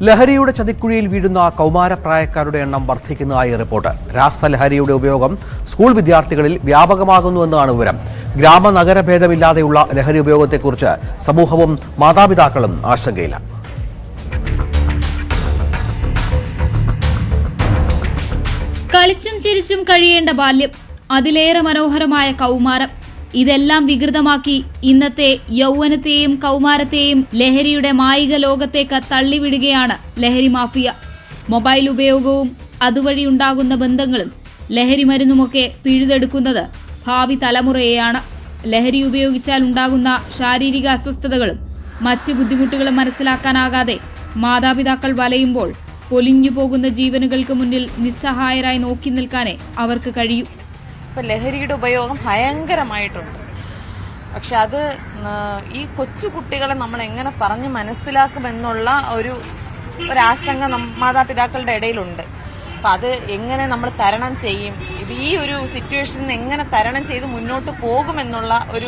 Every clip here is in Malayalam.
ലഹരിയുടെ ചതിക്കുഴിയിൽ വീഴുന്ന കൗമാരപ്രായക്കാരുടെ എണ്ണം വർദ്ധിക്കുന്നതായി റിപ്പോർട്ട് രാസലഹരിയുടെ ഉപയോഗം സ്കൂൾ വിദ്യാർത്ഥികളിൽ വ്യാപകമാകുന്നുവെന്നാണ് വിവരം ഗ്രാമ നഗര ഭേദമില്ലാതെയുള്ള ലഹരി ഉപയോഗത്തെക്കുറിച്ച് സമൂഹവും മാതാപിതാക്കളും ആശങ്കയിലാണ് കളിച്ചും ചിരിച്ചും കഴിയേണ്ട ബാല്യം അതിലേറെ മനോഹരമായ കൗമാരം ഇതെല്ലാം വികൃതമാക്കി ഇന്നത്തെ യൗവനത്തെയും കൗമാരത്തെയും ലഹരിയുടെ മായിക ലോകത്തേക്ക് തള്ളിവിടുകയാണ് ലഹരി മാഫിയ മൊബൈൽ ഉപയോഗവും അതുവഴി ഉണ്ടാകുന്ന ബന്ധങ്ങളും ലഹരി മരുന്നുമൊക്കെ പിഴുതെടുക്കുന്നത് ഭാവി തലമുറയെയാണ് ലഹരി ഉപയോഗിച്ചാൽ ഉണ്ടാകുന്ന ശാരീരിക അസ്വസ്ഥതകളും മറ്റു ബുദ്ധിമുട്ടുകളും മനസ്സിലാക്കാനാകാതെ മാതാപിതാക്കൾ വലയുമ്പോൾ പൊലിഞ്ഞു പോകുന്ന ജീവനുകൾക്ക് മുന്നിൽ നിസ്സഹായരായി നോക്കി നിൽക്കാനേ അവർക്ക് കഴിയൂ ഇപ്പൊ ലഹരിയുടെ ഉപയോഗം ഭയങ്കരമായിട്ടുണ്ട് പക്ഷെ അത് ആ, ഈ കൊച്ചു കുട്ടികളെ നമ്മൾ എങ്ങനെ പറഞ്ഞ് മനസ്സിലാക്കുമെന്നുള്ള ഒരു ഒരാശങ്ക നം- മാതാപിതാക്കളുടെ ഇടയിലുണ്ട് അപ്പൊ അത് എങ്ങനെ നമ്മൾ തരണം ചെയ്യും ഇത് ഈ ഒരു സിറ്റുവേഷനിൽ എങ്ങനെ തരണം ചെയ്ത് മുന്നോട്ട് പോകുമെന്നുള്ള ഒരു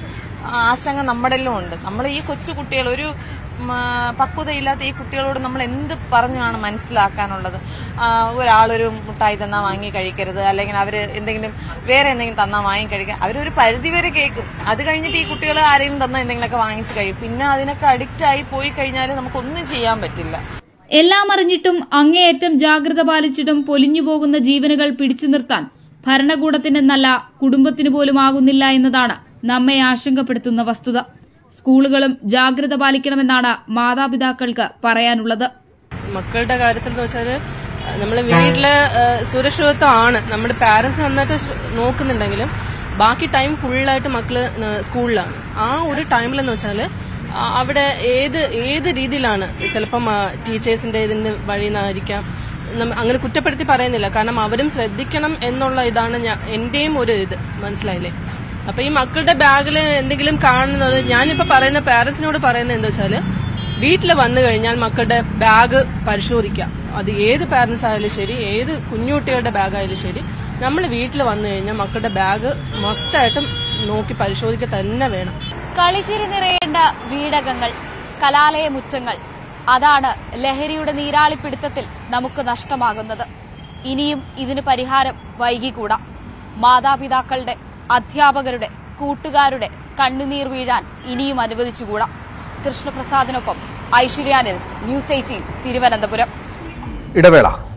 ആശങ്ക നമ്മുടെ ഉണ്ട് നമ്മൾ ഈ കൊച്ചു കുട്ടികൾ ഒരു ഉം, ആ, പക്വതയില്ലാത്ത ഈ കുട്ടികളോട് നമ്മൾ എന്ത് പറഞ്ഞാണ് മനസ്സിലാക്കാനുള്ളത് ആ, ഒരാളൊരു മുട്ടായി തന്നാ വാങ്ങി കഴിക്കരുത് അല്ലെങ്കിൽ അവർ എന്തെങ്കിലും വേറെ എന്തെങ്കിലും തന്നാ വാങ്ങി കഴിക്കുക അവരൊരു പരിധി വരെ കേൾക്കും അത് കഴിഞ്ഞിട്ട് ഈ കുട്ടികൾ ആരെങ്കിലും തന്ന എന്തെങ്കിലുമൊക്കെ വാങ്ങിച്ച് കഴിയും പിന്നെ അതിനൊക്കെ അഡിക്റ്റ് ആയി പോയി കഴിഞ്ഞാൽ നമുക്കൊന്നും ചെയ്യാൻ പറ്റില്ല എല്ലാം അറിഞ്ഞിട്ടും അങ്ങേയറ്റം ജാഗ്രത പാലിച്ചിട്ടും പൊലിഞ്ഞു പോകുന്ന ജീവനുകൾ പിടിച്ചു നിർത്താൻ ഭരണകൂടത്തിനെന്നല്ല കുടുംബത്തിന് പോലും ആകുന്നില്ല എന്നതാണ് നമ്മെ ആശങ്കപ്പെടുത്തുന്ന വസ്തുത സ്കൂളുകളും ജാഗ്രത പാലിക്കണമെന്നാണ് മാതാപിതാക്കൾക്ക് പറയാനുള്ളത് മക്കളുടെ കാര്യത്തിൽ എന്ന് വെച്ചാൽ നമ്മൾ വീട്ടിലെ ഏഹ്, സുരക്ഷിതത്വമാണ് നമ്മുടെ പാരന്റ്സ് നന്നായിട്ട് നോക്കുന്നുണ്ടെങ്കിലും ബാക്കി ടൈം ഫുള്ളായിട്ട് മക്കള് ന- സ്കൂളിലാണ് ആ ഒരു ടൈമിലെന്ന് വെച്ചാൽ അവിടെ ഏത് ഏത് രീതിയിലാണ് ചിലപ്പം ടീച്ചേഴ്സിന്റെ ഇതിന്റെ വഴി നിന്നായിരിക്കാം നമ്മ- അങ്ങനെ കുറ്റപ്പെടുത്തി പറയുന്നില്ല കാരണം അവരും ശ്രദ്ധിക്കണം എന്നുള്ള ഇതാണ് ഞാൻ എന്റെയും ഒരു ഇത് മനസ്സിലായില്ലേ അപ്പൊ ഈ മക്കളുടെ ബാഗിൽ എന്തെങ്കിലും കാണുന്നത് ഞാനിപ്പോ പറയുന്ന പാരന്റ്സിനോട് പറയുന്നത് എന്താ വെച്ചാല് വീട്ടിൽ വന്നു കഴിഞ്ഞാൽ മക്കളുടെ ബാഗ് പരിശോധിക്കാം അത് ഏത് പാരന്റ്സ് ആയാലും ശരി ഏത് കുഞ്ഞുകുട്ടികളുടെ ബാഗ് ആയാലും ശരി നമ്മൾ വീട്ടിൽ വന്നു കഴിഞ്ഞാൽ മക്കളുടെ ബാഗ് മസ്റ്റായിട്ടും നോക്കി പരിശോധിക്കുക തന്നെ വേണം കളിച്ചിരി നിറയേണ്ട വീടകങ്ങൾ കലാലയമുറ്റങ്ങൾ അതാണ് ലഹരിയുടെ നീരാളിപ്പിടുത്തത്തിൽ നമുക്ക് നഷ്ടമാകുന്നത് ഇനിയും ഇതിന് പരിഹാരം വൈകിക്കൂടാ മാതാപിതാക്കളുടെ അധ്യാപകരുടെ കൂട്ടുകാരുടെ കണ്ണുനീർ വീഴാൻ ഇനിയും അനുവദിച്ചുകൂടാ കൃഷ്ണപ്രസാദിനൊപ്പം ഐശ്വര്യാനിൽ ന്യൂസ് എയ്റ്റീൻ തിരുവനന്തപുരം ഇടവേള